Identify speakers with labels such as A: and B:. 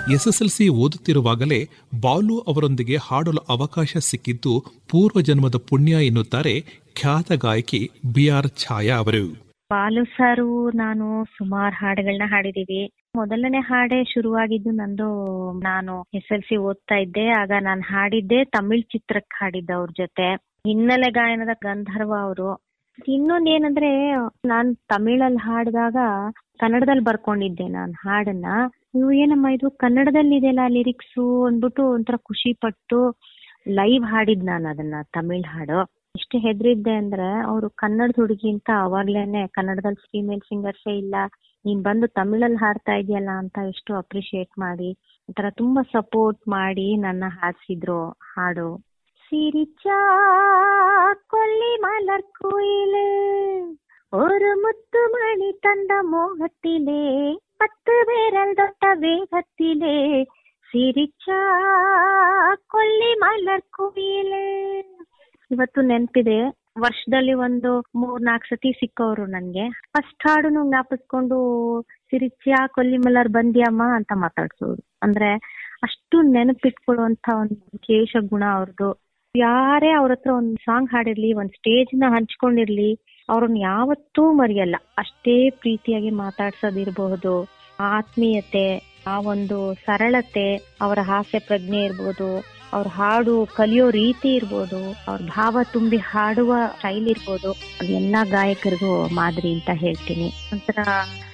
A: SSLC ಓದುತ್ತಿರುವಾಗಲೇ Balu ಅವರೊಂದಿಗೆ ಹಾಡಲು ಅವಕಾಶ ಸಿಕ್ಕಿದ್ದು ಪೂರ್ವ ಜನ್ಮದ ಪುಣ್ಯ ಎನ್ನುತ್ತಾರೆ ಖ್ಯಾತ ಗಾಯಕಿ ಬಿ ಆರ್ ಛಾಯಾ ಅವರು
B: ಬಾಲು ಸಾರು ನಾನು ಸುಮಾರು ಹಾಡುಗಳನ್ನ ಹಾಡಿದೀವಿ ಮೊದಲನೇ ಹಾಡೇ ಶುರುವಾಗಿದ್ದು ನಂದು ನಾನು ಎಸ್ ಎಲ್ ಸಿ ಓದ್ತಾ ಇದ್ದೆ ಆಗ ನಾನು ಹಾಡಿದ್ದೆ ತಮಿಳ್ ಚಿತ್ರಕ್ಕೆ ಹಾಡಿದ್ದೆ ಅವ್ರ ಜೊತೆ ಹಿನ್ನೆಲೆ ಗಾಯನದ ಗಂಧರ್ವ ಅವರು ಇನ್ನೊಂದ್ ಏನಂದ್ರೆ ನಾನ್ ತಮಿಳಲ್ಲಿ ಹಾಡಿದಾಗ ಕನ್ನಡದಲ್ಲಿ ಬರ್ಕೊಂಡಿದ್ದೆ ನಾನು ಹಾಡನ್ನ ಇವು ಏನಮ್ಮ ಇದು ಕನ್ನಡದಲ್ಲಿ ಇದೆಯಲ್ಲ ಲಿರಿಕ್ಸು ಅಂದ್ಬಿಟ್ಟು ಒಂಥರ ಖುಷಿ ಪಟ್ಟು ಲೈವ್ ಹಾಡಿದ್ ನಾನು ಅದನ್ನ ತಮಿಳ್ ಹಾಡು ಎಷ್ಟು ಹೆದರಿದ್ದೆ ಅಂದ್ರೆ ಅವರು ಕನ್ನಡದ ಹುಡುಗಿ ಅಂತ ಅವಾಗ್ಲೇನೆ ಕನ್ನಡದಲ್ಲಿ ಫೀಮೇಲ್ ಸಿಂಗರ್ಸೇ ಇಲ್ಲ ನೀನ್ ಬಂದು ತಮಿಳಲ್ಲಿ ಹಾಡ್ತಾ ಇದೆಯಲ್ಲ ಅಂತ ಎಷ್ಟು ಅಪ್ರಿಶಿಯೇಟ್ ಮಾಡಿ ಒಂಥರ ತುಂಬಾ ಸಪೋರ್ಟ್ ಮಾಡಿ ನನ್ನ ಹಾಡ್ಸಿದ್ರು ಹಾಡು சிரிச்சா கொல்லி மலர் குயிலே ஒரு முத்து மணி தந்த மோகத்திலே பத்து விரல் தொட்ட வேகத்திலே ಸಿರಿಚಾ ಕೊಲ್ಲಿ ಮಲರ್ ಕುಯಿಲೆ ಇವತ್ತು ನೆನ್ಪಿದೆ ವರ್ಷದಲ್ಲಿ ಒಂದು ಮೂರ್ ನಾಲ್ಕು ಸತಿ ಸಿಕ್ಕವ್ರು ನನ್ಗೆ ಫಸ್ಟ್ ಹಾಡುನು ಜ್ಞಾಪಿಸ್ಕೊಂಡು ಸಿರಿಚಾ ಕೊಲ್ಲಿ ಮಲರ್ ಬಂದ್ಯಮ್ಮ ಅಂತ ಮಾತಾಡ್ಸೋರು ಅಂದ್ರೆ ಅಷ್ಟು ನೆನಪಿಟ್ಕೊಳ್ಳುವಂತ ಒಂದು ವಿಶೇಷ ಗುಣ ಅವ್ರದ್ದು ಯಾರೇ ಅವ್ರ ಹತ್ರ ಒಂದ್ ಸಾಂಗ್ ಹಾಡಿರ್ಲಿ ಒಂದ್ ಸ್ಟೇಜ್ ನ ಹಂಚ್ಕೊಂಡಿರ್ಲಿ ಅವ್ರನ್ನ ಯಾವತ್ತೂ ಮರೆಯಲ್ಲ ಅಷ್ಟೇ ಪ್ರೀತಿಯಾಗಿ ಮಾತಾಡ್ಸೋದಿರ್ಬಹುದು ಆತ್ಮೀಯತೆ ಆ ಒಂದು ಸರಳತೆ ಅವರ ಹಾಸ್ಯ ಪ್ರಜ್ಞೆ ಇರ್ಬೋದು ಅವ್ರ ಹಾಡು ಕಲಿಯೋ ರೀತಿ ಇರ್ಬೋದು ಅವ್ರ ಭಾವ ತುಂಬಿ ಹಾಡುವ ಶೈಲಿ ಇರ್ಬೋದು ಅದು ಎಲ್ಲಾ ಗಾಯಕರಿಗೂ ಮಾದರಿ ಅಂತ ಹೇಳ್ತೀನಿ ಒಂಥರ